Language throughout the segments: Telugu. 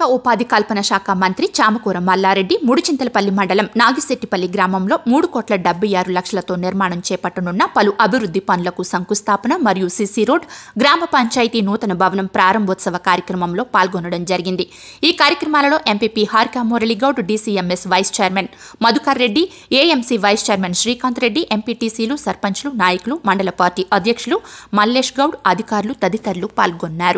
ఉపాధి కల్పన శాఖ మంత్రి చామకూర మల్లారెడ్డి ముడిచింతలపల్లి మండలం నాగిశెట్టిపల్లి గ్రామంలో మూడు కోట్ల డెబ్బై ఆరు లక్షలతో నిర్మాణం చేపట్టనున్న పలు అభివృద్ధి పనులకు శంకుస్థాపన మరియు సిసి రోడ్ గ్రామ పంచాయతీ నూతన భవనం ప్రారంభోత్సవ కార్యక్రమంలో పాల్గొనడం జరిగింది ఈ కార్యక్రమాలలో MPP Harika Murali Goud DCMS vice chairman Madhukar Reddy AMC vice chairman Srikanth Reddy ఎంపీటీసీలు సర్పంచ్లు నాయకులు మండల పార్టీ అధ్యక్షులు మల్లేష్ గౌడ్ అధికారులు తదితరులు పాల్గొన్నారు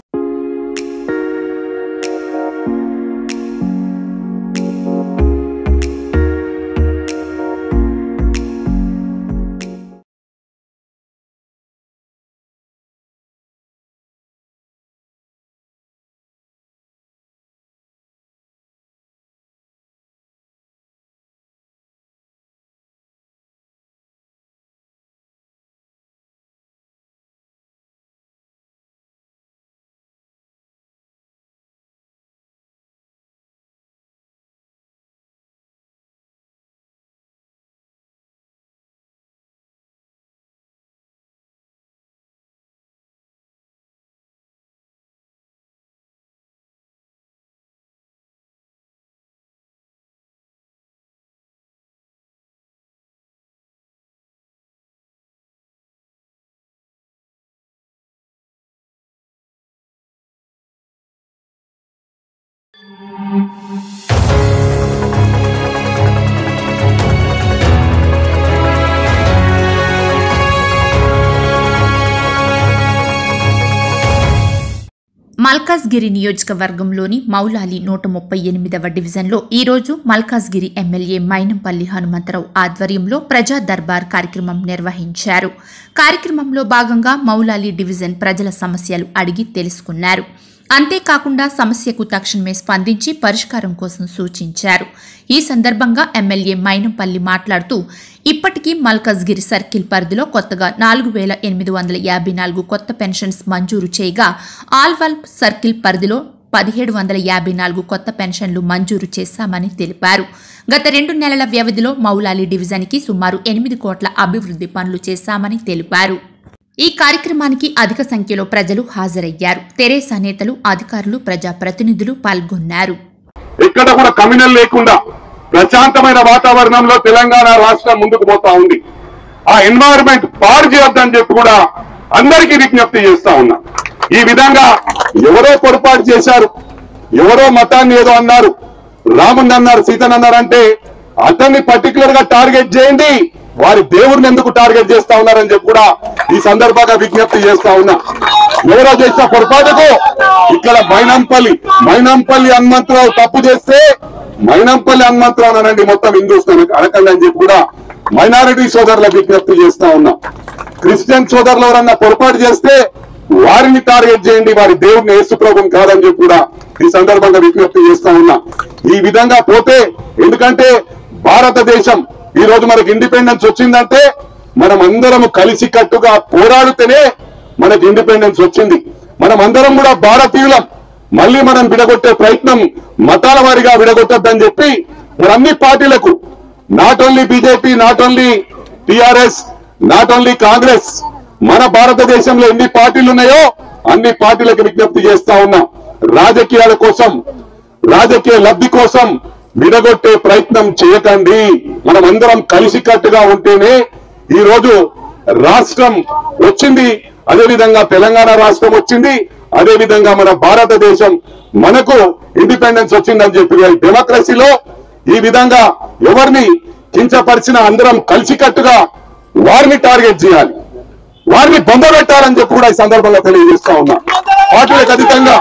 మల్కాజ్గిరి నియోజకవర్గంలోని మౌలాలి నూట ముప్పై ఎనిమిదవ డివిజన్లో ఈరోజు మల్కాజ్గిరి ఎమ్మెల్యే మైనంపల్లి హనుమంతరావు ఆధ్వర్యంలో ప్రజా దర్బార్ కార్యక్రమం నిర్వహించారు కార్యక్రమంలో భాగంగా మౌలాలి డివిజన్ ప్రజల సమస్యలు అడిగి తెలుసుకున్నారు అంతేకాకుండా సమస్యకు తక్షణమే స్పందించి పరిష్కారం కోసం సూచించారు ఈ సందర్భంగా ఎమ్మెల్యే మైనంపల్లి మాట్లాడుతూ ఇప్పటికీ మల్కజ్గిరి సర్కిల్ పరిధిలో కొత్తగా నాలుగు వేల ఎనిమిది వందల యాభై నాలుగు కొత్త పెన్షన్స్ మంజూరు చేయగా ఆల్వాల్ సర్కిల్ పరిధిలో పదిహేడు వందల యాభై నాలుగు కొత్త పెన్షన్లు మంజూరు చేశామని తెలిపారు గత రెండు నెలల వ్యవధిలో మౌలాలి డివిజన్కి సుమారు ఎనిమిది కోట్ల అభివృద్ధి పనులు చేశామని తెలిపారు ఈ కార్యక్రమానికి అధిక సంఖ్యలో ప్రజలు హాజరయ్యారు తెరేసా నేతలు అధికారులు ప్రజాప్రతినిధులు పాల్గొన్నారు ఎక్కడ కూడా కమ్యూనల్ లేకుండా ప్రశాంతమైన వాతావరణంలో తెలంగాణ రాష్ట్రం ముందుకు పోతా ఉంది ఆ ఎన్వైరన్మెంట్ పాడు చేయొద్దని చెప్పి కూడా అందరికీ విజ్ఞప్తి చేస్తా ఉన్నా ఈ విధంగా ఎవరో పొరపాటు చేశారు ఎవరో మతాన్ని ఏదో అన్నారు రాముని అన్నారు సీతని అన్నారంటే అతన్ని పర్టికులర్ గా టార్గెట్ చేయండి వారి దేవుడిని ఎందుకు టార్గెట్ చేస్తా ఉన్నారని చెప్పి కూడా ఈ సందర్భంగా విజ్ఞప్తి చేస్తా ఉన్నా ఎవరో చేసిన పొరపాటుకు ఇక్కడ మైనంపల్లి మైనంపల్లి హనుమంతరావు తప్పు చేస్తే మైనంపల్లి హనుమంతరావు అనండి మొత్తం హిందూస్తాన్ అడగండి అని చెప్పి కూడా మైనారిటీ సోదరులకు విజ్ఞప్తి చేస్తా ఉన్నా క్రిస్టియన్ సోదరులు ఎవరన్నా పొరపాటు చేస్తే వారిని టార్గెట్ చేయండి వారి దేవుడిని యేసుప్రభుని కాదని చెప్పి కూడా ఈ సందర్భంగా విజ్ఞప్తి చేస్తా ఉన్నా ఈ విధంగా పోతే ఎందుకంటే భారతదేశం ఈ రోజు మనకి ఇండిపెండెన్స్ వచ్చిందంటే మనం అందరం కలిసి కట్టుగా పోరాడితేనే మనకి ఇండిపెండెన్స్ వచ్చింది మనం అందరం కూడా భారతీయులం మళ్ళీ మనం విడగొట్టే ప్రయత్నం మతాల వారిగా విడగొట్టద్దని చెప్పి మన అన్ని పార్టీలకు not only BJP not only TRS not only Congress మన భారతదేశంలో ఎన్ని పార్టీలు ఉన్నాయో అన్ని పార్టీలకు విజ్ఞప్తి చేస్తా ఉన్నాం రాజకీయాల కోసం రాజకీయ లబ్ధి కోసం విడగొట్టే ప్రయత్నం చేయకండి మనం అందరం కలిసికట్టుగా ఉంటేనే ఈ రోజు రాష్ట్రం వచ్చింది అదే విధంగా తెలంగాణ రాష్ట్రం వచ్చింది అదే విధంగా మన భారతదేశం మనకు ఇండిపెండెన్స్ వచ్చిందని చెప్పి డెమోక్రసీలో ఈ విధంగా ఎవరిని కించపరిచిన అందరం కలిసికట్టుగా వారిని టార్గెట్ చేయాలి వారిని బొందబెట్టాలని చెప్పి కూడా ఈ సందర్భంగా తెలియజేస్తా ఉన్నా పార్టీలకు అతీతంగా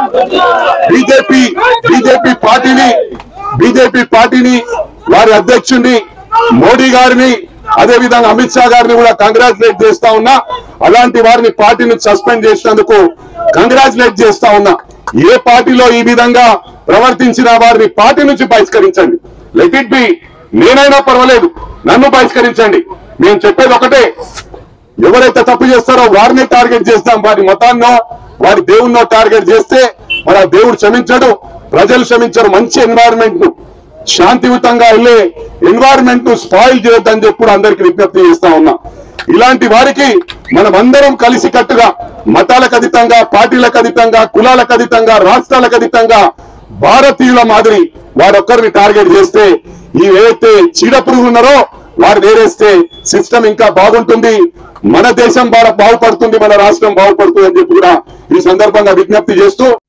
బీజేపీ బీజేపీ పార్టీని బీజేపీ పార్టీని వారి అధ్యక్షుడిని మోడీ గారిని అదే విధంగా అమిత్ షా గారిని కూడా కంగ్రాచులేట్ చేస్తా ఉన్నా అలాంటి వారిని పార్టీని సస్పెండ్ చేసినందుకు కంగ్రాచులేట్ చేస్తా ఉన్నా ఏ పార్టీలో ఈ విధంగా ప్రవర్తించిన వారిని పార్టీ నుంచి బహిష్కరించండి లెట్ ఇట్ బి నేనైనా పర్వాలేదు నన్ను బహిష్కరించండి మేము చెప్పేది ఒకటే ఎవరైతే తప్పు చేస్తారో వారిని టార్గెట్ చేస్తాం వారి మతాన్నో వారి దేవుణ్ణో టార్గెట్ చేస్తే మరి ఆ దేవుడు క్షమించడు ప్రజలు క్షమించరు మంచి ఎన్వైరన్మెంట్ ను శాంతియుతంగా వెళ్ళే ఎన్వైరన్మెంట్ ను స్పాయిల్ చేయొద్దని చెప్పి కూడా అందరికి విజ్ఞప్తి చేస్తా ఉన్నా ఇలాంటి వారికి మనం అందరం కలిసి కట్టుగా మతాలకు అతీతంగా పార్టీలకు అతీతంగా కులాలకు అతీతంగా రాష్ట్రాలకు అతీతంగా భారతీయుల మాదిరి వారొక్కరిని టార్గెట్ చేస్తే ఈ ఏదైతే చీడ పురుగులు ఉన్నారో వారు వేరేస్తే సిస్టమ్ ఇంకా బాగుంటుంది మన దేశం బాగా బాగుపడుతుంది మన రాష్ట్రం బాగుపడుతుంది అని చెప్పి కూడా ఈ సందర్భంగా విజ్ఞప్తి చేస్తూ